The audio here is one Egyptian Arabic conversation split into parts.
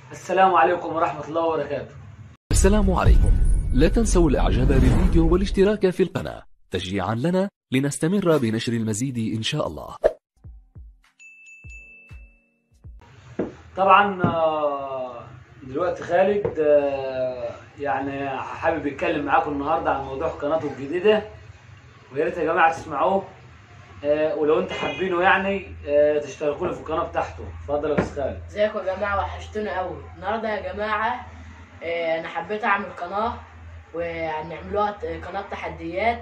السلام عليكم ورحمة الله وبركاته السلام عليكم لا تنسوا الاعجاب بالفيديو والاشتراك في القناة تشجيعا لنا لنستمر بنشر المزيد ان شاء الله طبعا آه، دلوقتي خالد آه، يعني حابب يتكلم معاكم النهارده عن موضوع قناته الجديده ويا ريت يا جماعه تسمعوه آه، ولو انتوا حابينه يعني آه، تشتركوا له في القناه بتاعته اتفضل يا استاذ خالد ازيكم يا جماعه وحشتوني قوي النهارده يا جماعه آه، انا حبيت اعمل قناه وهنعملوها ت- قناه تحديات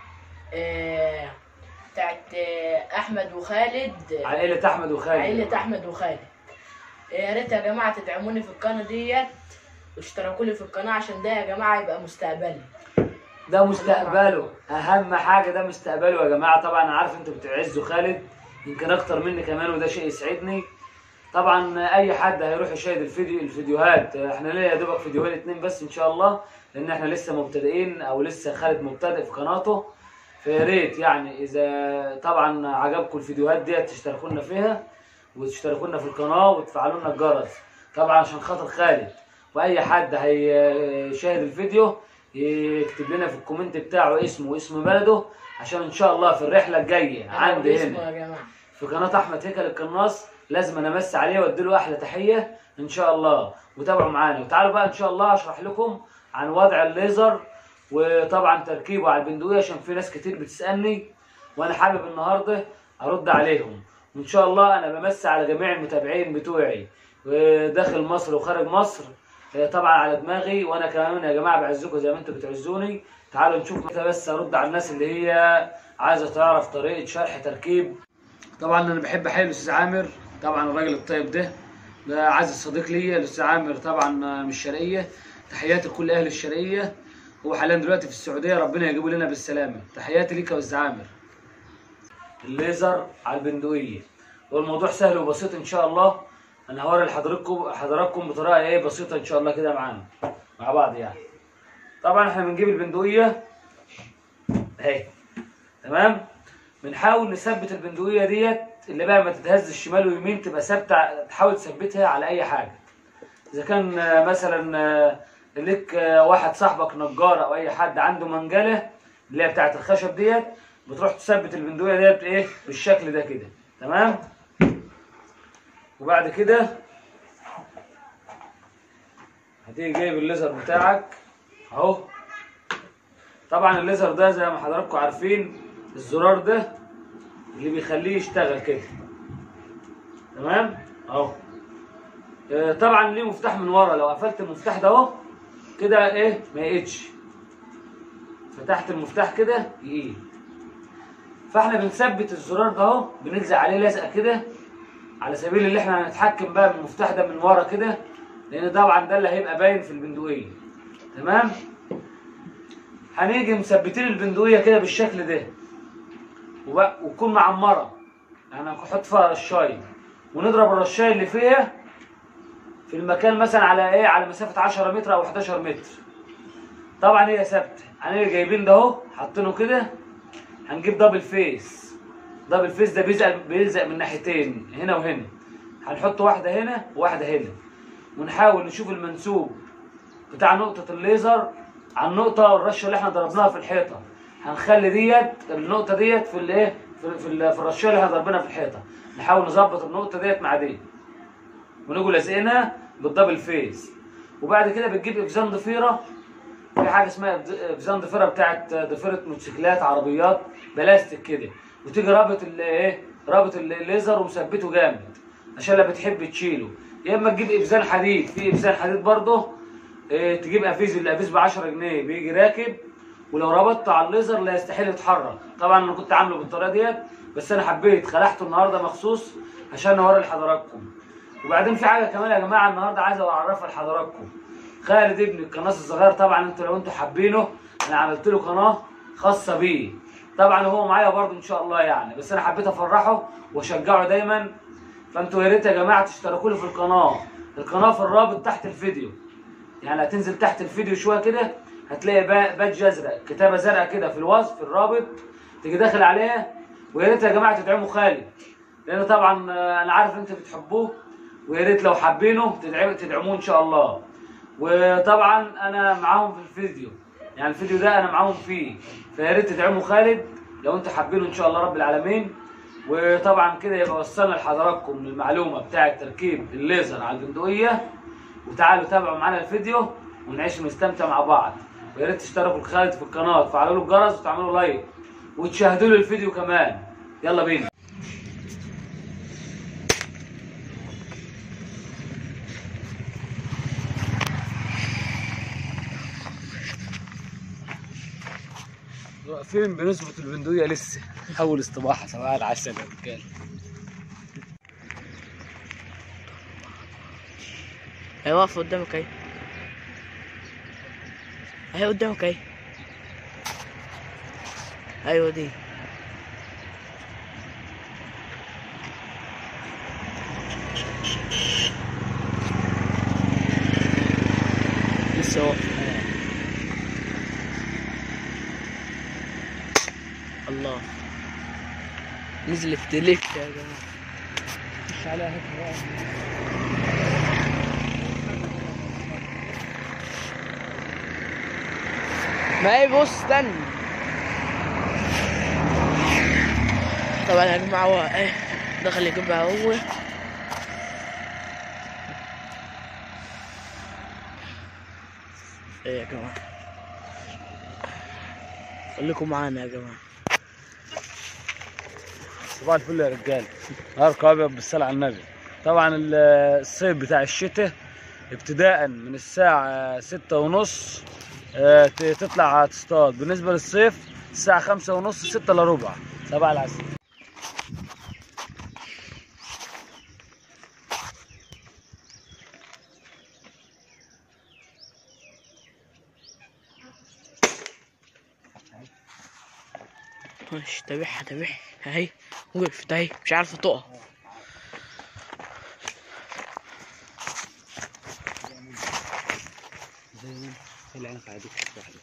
آه، بتاعت آه، احمد وخالد عائله احمد وخالد عائله احمد وخالد آه، يا ريت يا جماعه تدعموني في القناه ديت واشتركوا لي في القناه عشان ده يا جماعه يبقى مستقبلي ده مستقبله اهم حاجه ده مستقبله يا جماعه طبعا انا عارف انتوا بتعزوا خالد يمكن اكتر مني كمان وده شيء يسعدني طبعا اي حد هيروح يشاهد الفيديو الفيديوهات احنا ليه يا دوبك فيديوهين اتنين بس ان شاء الله لان احنا لسه مبتدئين او لسه خالد مبتدئ في قناته فيا ريت يعني اذا طبعا عجبكم الفيديوهات ديت تشتركوا لنا فيها وتشتركوا لنا في القناه وتفعلوا لنا الجرس طبعا عشان خاطر خالد واي حد هيشاهد الفيديو يكتب لنا في الكومنت بتاعه اسمه واسم بلده عشان ان شاء الله في الرحله الجايه أنا عندي اسمه هنا يا جماعه في قناه احمد هيكل القناص لازم انا امسي عليه وادي له احلى تحيه ان شاء الله وتابعوا معانا وتعالوا بقى ان شاء الله اشرح لكم عن وضع الليزر وطبعا تركيبه على البندقيه عشان في ناس كتير بتسالني وانا حابب النهارده ارد عليهم وان شاء الله انا بمسي على جميع المتابعين بتوعي داخل مصر وخارج مصر آه، طبعا على دماغي وانا كمان يا جماعه بعزكم زي ما انتم بتعزوني تعالوا نشوف كده بس ارد على الناس اللي هي عايزه تعرف طريقه شرح تركيب طبعا انا بحب احيي الاستاذ عامر طبعا الراجل الطيب ده ده عايز صديق ليا الاستاذ عامر طبعا من الشرقيه تحياتي لكل اهل الشرقيه هو حاليا دلوقتي في السعوديه ربنا يجيبه لنا بالسلامه تحياتي ليك يا استاذ عامر الليزر على البندقيه والموضوع سهل وبسيط ان شاء الله انا هوري لحضراتكم حضراتكم بطريقه ايه بسيطه ان شاء الله كده معانا مع بعض يعني طبعا احنا بنجيب البندقيه اهي تمام بنحاول نثبت البندقيه ديت اللي بقى ما تتهز الشمال ويمين تبقى ثابته تحاول تثبتها على اي حاجه اذا كان آه، مثلا آه، ليك آه، واحد صاحبك نجار او اي حد عنده منجله اللي هي بتاعت الخشب ديت بتروح تثبت البندقيه ديت ايه بالشكل ده كده تمام وبعد كده هتيجي جايب الليزر بتاعك اهو طبعا الليزر ده زي ما حضراتكم عارفين الزرار ده اللي بيخليه يشتغل كده تمام اهو آه، طبعا ليه مفتاح من ورا لو قفلت المفتاح ده اهو كده ايه ما يقيتش فتحت المفتاح كده يقيل فاحنا بنثبت الزرار ده اهو بنلزق عليه لزقه كده على سبيل اللي احنا هنتحكم بقى بالمفتاح ده من ورا كده لان طبعا ده اللي هيبقى باين في البندقيه تمام هنيجي مثبتين البندقيه كده بالشكل ده وبقى وتكون معمره يعني هنحط فيها رشايه ونضرب الرشايه اللي فيها في المكان مثلا على ايه على مسافه 10 متر او 11 متر طبعا هي ثابته هنيجي جايبين ده اهو حاطينه كده هنجيب دبل فيس دبل فيس ده بيلزق بيلزق من ناحيتين هنا وهنا هنحط واحده هنا وواحده هنا ونحاول نشوف المنسوب بتاع نقطه الليزر على النقطه الرشه اللي احنا ضربناها في الحيطه هنخلي ديت النقطه ديت في الايه في في, ال- في الرشه اللي احنا ضربناها في الحيطه نحاول نظبط النقطه ديت مع دي ونيجوا لازقينها بالدبل فيس وبعد كده بتجيب افزان ضفيره في حاجه اسمها افزان ضفيره بتاعت ضفيره موتوسيكلات عربيات بلاستيك كده وتيجي رابط ال- ايه رابط الليزر ومثبته جامد عشان لما بتحب تشيله يا اما تجيب افزان حديد في افزان حديد برضه إيه تجيب افيز الافيز ب 10 جنيه بيجي راكب ولو ربطته على الليزر لا يستحيل يتحرك طبعا انا كنت عامله بالطريقه ديت بس انا حبيت خلعته النهارده مخصوص عشان اوري لحضراتكم وبعدين في حاجه كمان يا جماعه النهارده عايز اعرفها لحضراتكم خالد ابني القناص الصغير طبعا انتوا لو انتوا حابينه انا عملت له قناه خاصه بيه طبعا هو معايا برضه ان شاء الله يعني بس انا حبيت افرحه واشجعه دايما فانتوا يا ريت يا جماعه تشتركوا لي في القناه القناه في الرابط تحت الفيديو يعني هتنزل تحت الفيديو شويه كده هتلاقي با- بادج ازرق كتابه زرقاء كده في الوصف في الرابط تيجي داخل عليها ويا ريت يا جماعه تدعموا خالد لان طبعا آه، انا عارف انتوا بتحبوه ويا ريت لو حابينه تدعموا تدعموه ان شاء الله وطبعا انا معاهم في الفيديو يعني الفيديو ده انا معاهم فيه فيا ريت تدعموا خالد لو انتوا حابينه ان شاء الله رب العالمين وطبعا كده يبقى وصلنا لحضراتكم المعلومه بتاعه تركيب الليزر على البندقيه وتعالوا تابعوا معانا الفيديو ونعيش ونستمتع مع بعض ويا ريت تشتركوا لخالد في القناه وتفعلوا له الجرس وتعملوا لايك وتشاهدوا له الفيديو كمان يلا بينا واقفين بنظبط البندقية لسه أول استباحة صباح العسل يا رجالة هي واقفة قدامك اهي اهي قدامك اهي ايوه دي لسه واقفة الله نزلت تلف يا جماعة مش عليها هيك ما هي بص استنى طبعا يا جماعة هو ايه دخل يجيبها هو ايه يا جماعة خليكم معانا يا جماعة صباح الفل يا رجالة نهاركم أبيض بالصلاة على النبي طبعا ال- الصيف بتاع الشتاء ابتداء من الساعة ستة ونص آه، ت- تطلع تصطاد بالنسبة للصيف الساعة خمسة ونص ستة إلا ربع صباح العسل ماشي تابعها تابعها اهي وقفت اهي مش عارفة تقع خلي عينك على ديك واحدة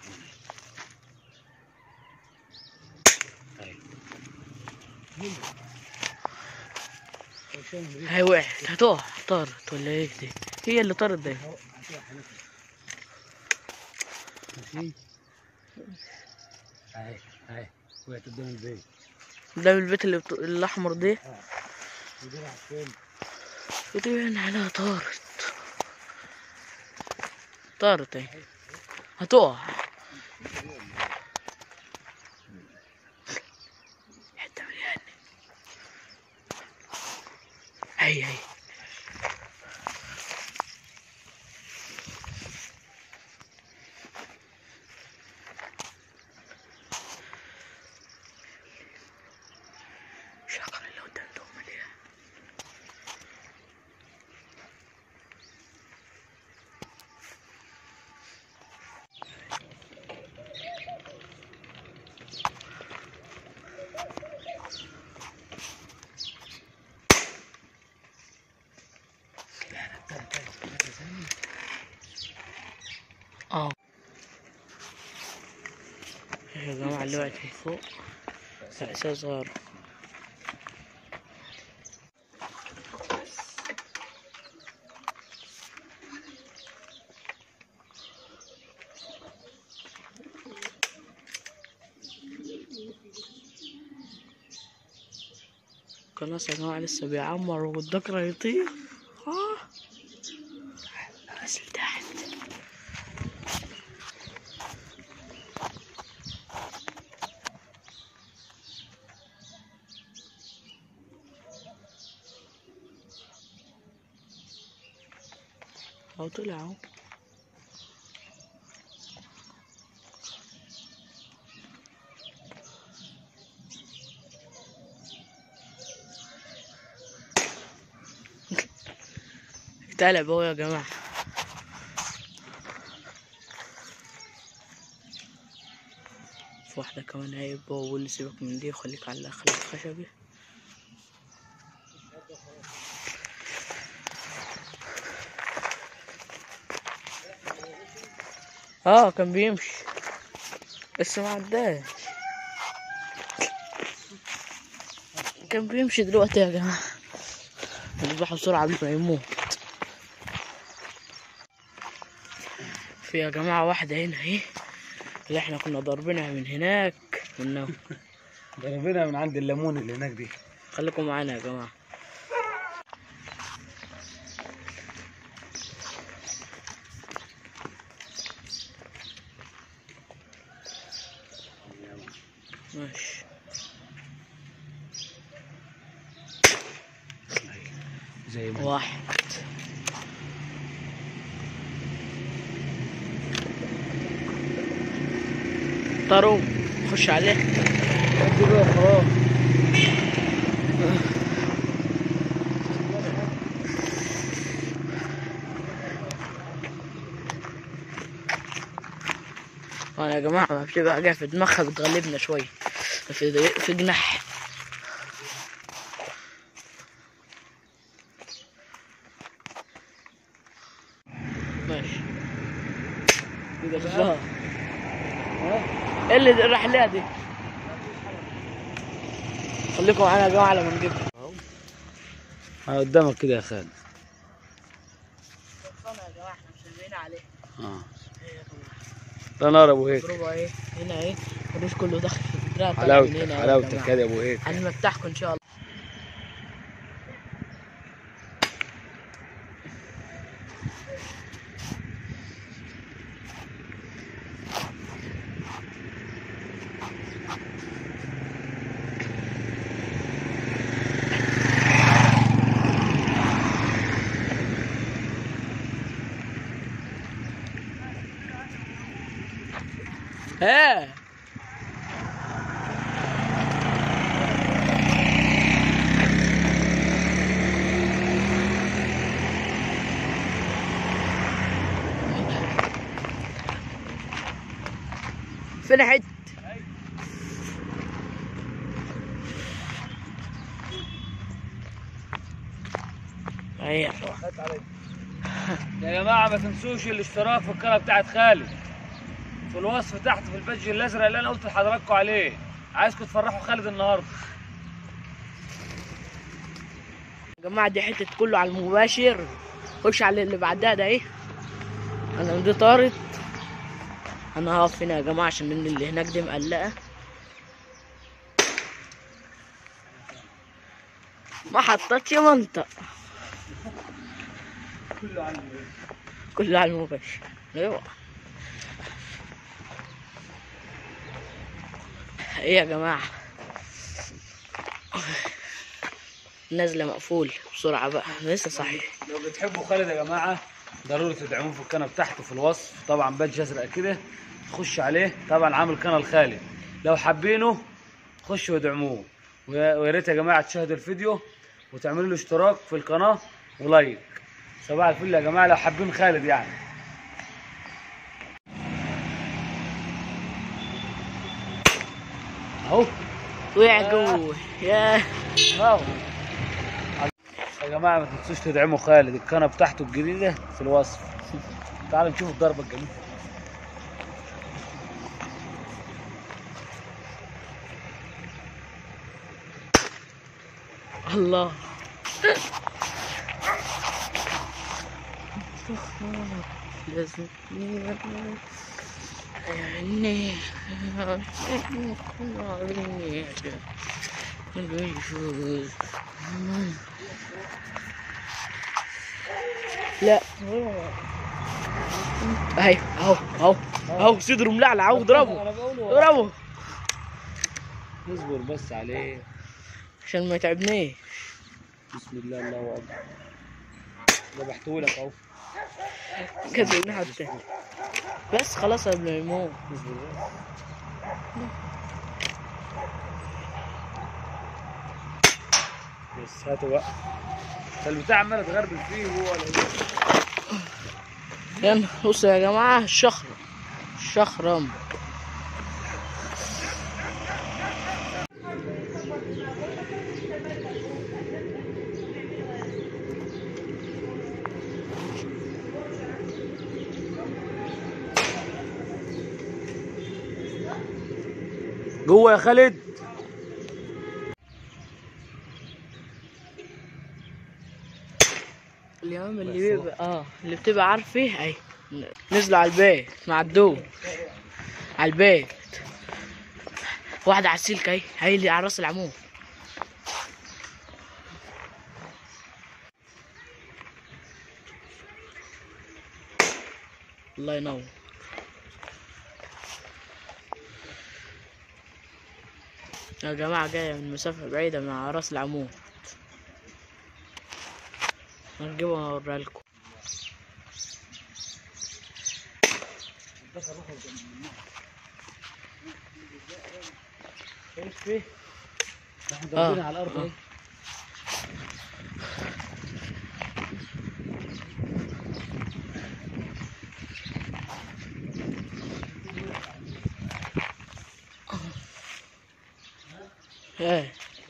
هي وقعت هتقع طارت ولا ايه دي هي اللي طارت دي ماشي اهي اهي وقعت قدام البيت قدام البيت اللي بت... الاحمر دي ودي راحت فين؟ ودي باين عليها طارت طارت اهي هتقع حتة مليانة هي هي شكرا لو قدامتهم مليان اه يا جماعة اللي وقعت من فوق سلسلة صغيرة خلاص يا جماعة لسه بيعمر والذكرى يطير اه نزل تحت اهو طلع اهو اتقلب اهو يا جماعة في واحدة كمان عيب بقول لي سيبك من دي وخليك على خليك خشبي اه كان بيمشي بس ما عداش كان بيمشي دلوقتي يا جماعة نذبحه بسرعة قبل ما يموت في يا جماعة واحدة هنا اهي اللي احنا كنا ضاربينها من هناك من ضربنا من عند الليمون اللي هناك دي خليكم معانا يا جماعة ماشي زي ما واحد طارو خش عليه دي بقى خلاص انا يا جماعة ما بتبقى حاجة في دماغها بتغلبنا شوية في في جناح ماشي كده بالظبط ايه اللي راح لها دي خليكم معانا يا جماعة لما نجيب اه قدامك كده يا خالد يا جماعة احنا مسلمين عليه اه ده نار ابو هيك اضربوا اهي هنا اهي الريش كله داخل في الدراع طالع من حلاوتك هنا يا حلاوتك جماعة. كده يا ابو هيك هنمتعكم ان شاء الله ايه فين حد ايه يا جماعه ما تنسوش الاشتراك في القناه بتاعت خالد في الوصف تحت في البادج الازرق اللي انا قلت لحضراتكم عليه عايزكم تفرحوا خالد النهارده يا جماعة دي حتة كله على المباشر خش على اللي بعدها ده ايه انا دي طارت انا هقف هنا يا جماعة عشان اللي هناك دي مقلقة ما حطتش منطق كله على المباشر ايوه ايه يا جماعة نازلة مقفول بسرعة بقى لسه صحيح لو بتحبوا خالد يا جماعه ضروري تدعموه في القناه بتاعته في الوصف طبعا بادج ازرق كده تخش عليه طبعا عامل قناه لخالد لو حابينه خشوا وادعموه ويا ويا ريت يا جماعه تشاهدوا الفيديو وتعملوا له اشتراك في القناه ولايك صباح الفل يا جماعه لو حابين خالد يعني اهو وقع جوه يا برافو يا جماعه ما تنسوش تدعموا خالد القناه بتاعته الجديده في الوصف تعالوا نشوف الضربه الجميله الله لازم يعني لا اهي اهو اهو اهو صدره ملعلع اهو اضربه انا بقوله اضربه اصبر بس عليه عشان ما يتعبنيش بسم الله الله اكبر ذبحته لك اهو كده الناحية التانية بس خلاص قبل ما يموت اصبر بس بس هاتوا بقى ده البتاع عمال تغربل فيه هو ولا ايه يلا بصوا يا جماعة الشخرم الشخرم جوه يا خالد اليوم اللي بيبقى اه اللي بتبقى عارفه اهي نزلوا على البيت مع الدود على البيت واحدة على السلك اهي هي اللي على راس العمود الله ينور يا جماعة جاية من مسافة بعيدة من على راس العمود هنجيبها واوريها لكم شايف فيه؟ احنا آه، ضاربين على الارض آه. اهي ايه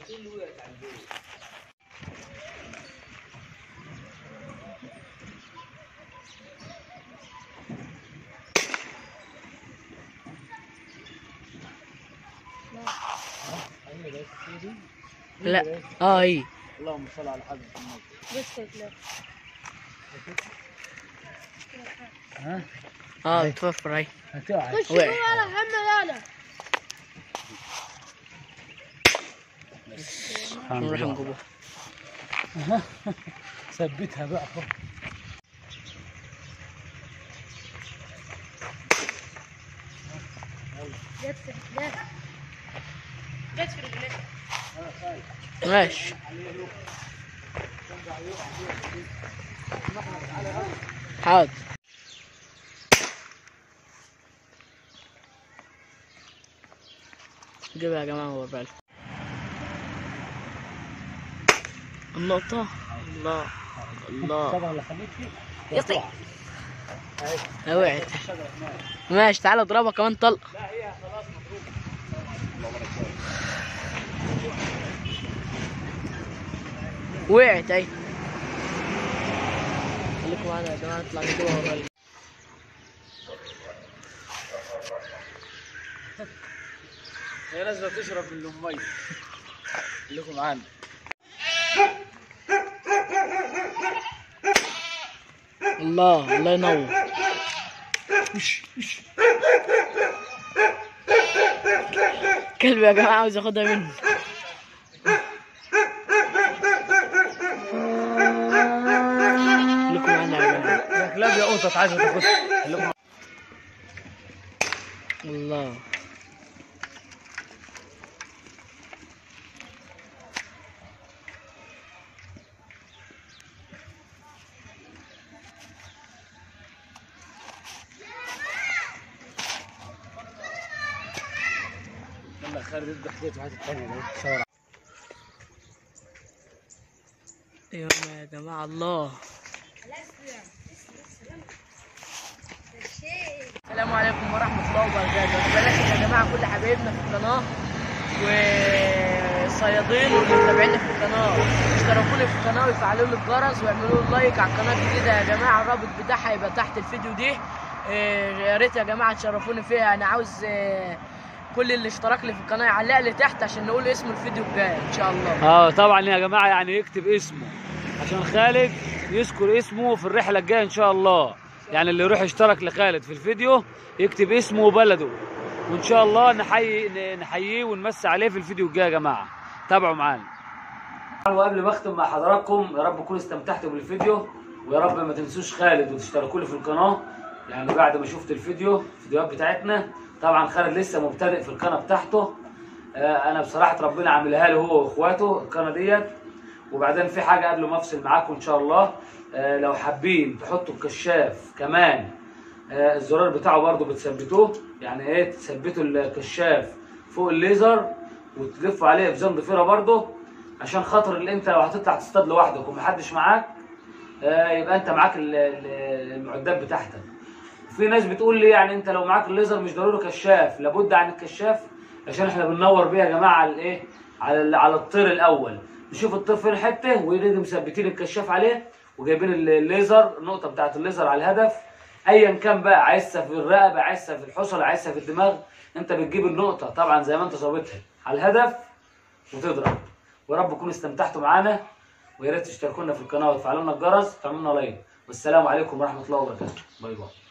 لا اه هي اللهم صل على حضرة النبي ها اه بتوفر هي هتقع وقع سبحان نروح الله نجيبوها ثبتها بقى خلاص ماشي حاضر جيبها يا جماعة ووريها لكم النقطة الله الله طبعا اللي خليك فيه يطي وقعت ماشي تعالى اضربها كمان طلقة وقعت اهي خليكم معانا يا جماعة نطلع نجيبها ورا ال- هي نازله تشرب من الميه خليكم معانا الله الله ينور كلب يا جماعة عاوز ياخدها مني خليكم معانا يا جماعة يا كلاب يا قطط عايزه تاخدها خليكم الله يلا يا خالد اذبح ديت وهات الثانيه دي شاور ايوه يا جماعة الله السلام عليكم ورحمة الله وبركاته بلاش يا جماعة كل حبايبنا في القناة والصيادين واللي متابعيننا في القناة اشتركوا لي في القناة ويفعلوا لي الجرس ويعملوا لي لايك على القناة الجديدة يا جماعة الرابط بتاعها يبقى تحت الفيديو دي إيه، يا ريت يا جماعة تشرفوني فيها أنا عاوز إيه، كل اللي اشترك لي في القناة يعلق لي تحت عشان نقول اسم الفيديو الجاي إن شاء الله اه طبعا يا جماعه يعني يكتب اسمه عشان خالد يذكر اسمه في الرحله الجايه ان شاء الله يعني اللي يروح يشترك لخالد في الفيديو يكتب اسمه وبلده وان شاء الله نحيي نحييه ونمسي عليه في الفيديو الجاي يا جماعه تابعوا معانا وقبل ما اختم مع حضراتكم يا رب تكونوا استمتعتوا بالفيديو ويا رب ما تنسوش خالد وتشتركوا لي في القناه يعني بعد ما شفت الفيديو الفيديوهات بتاعتنا طبعا خالد لسه مبتدئ في القناه بتاعته آه، انا بصراحه ربنا عاملها له هو واخواته القناه ديت وبعدين في حاجه قبل ما افصل معاكم ان شاء الله آه، لو حابين تحطوا الكشاف كمان آه، الزرار بتاعه برضو بتثبتوه يعني ايه تثبتوا الكشاف فوق الليزر وتلفوا عليه ابزان ضفيره برضو عشان خاطر اللي انت لو هتطلع تصطاد لوحدك ومحدش معاك آه، يبقى انت معاك ال- ال- المعدات بتاعتك في ناس بتقول لي يعني انت لو معاك الليزر مش ضروري كشاف لابد عن الكشاف عشان احنا بننور بيه يا جماعه على الايه على ال- على الطير الاول نشوف الطير فين حته ونيجي مثبتين الكشاف عليه وجايبين ال- الليزر النقطه بتاعت الليزر على الهدف ايا كان بقى عايزها في الرقبه عايزها في الحصل عايزها في الدماغ انت بتجيب النقطه طبعا زي ما انت ظابطها على الهدف وتضرب ويا رب تكونوا استمتعتوا معانا ويا ريت تشتركونا في القناه وتفعلوا لنا الجرس وتعملوا لنا لايك والسلام عليكم ورحمه الله وبركاته باي باي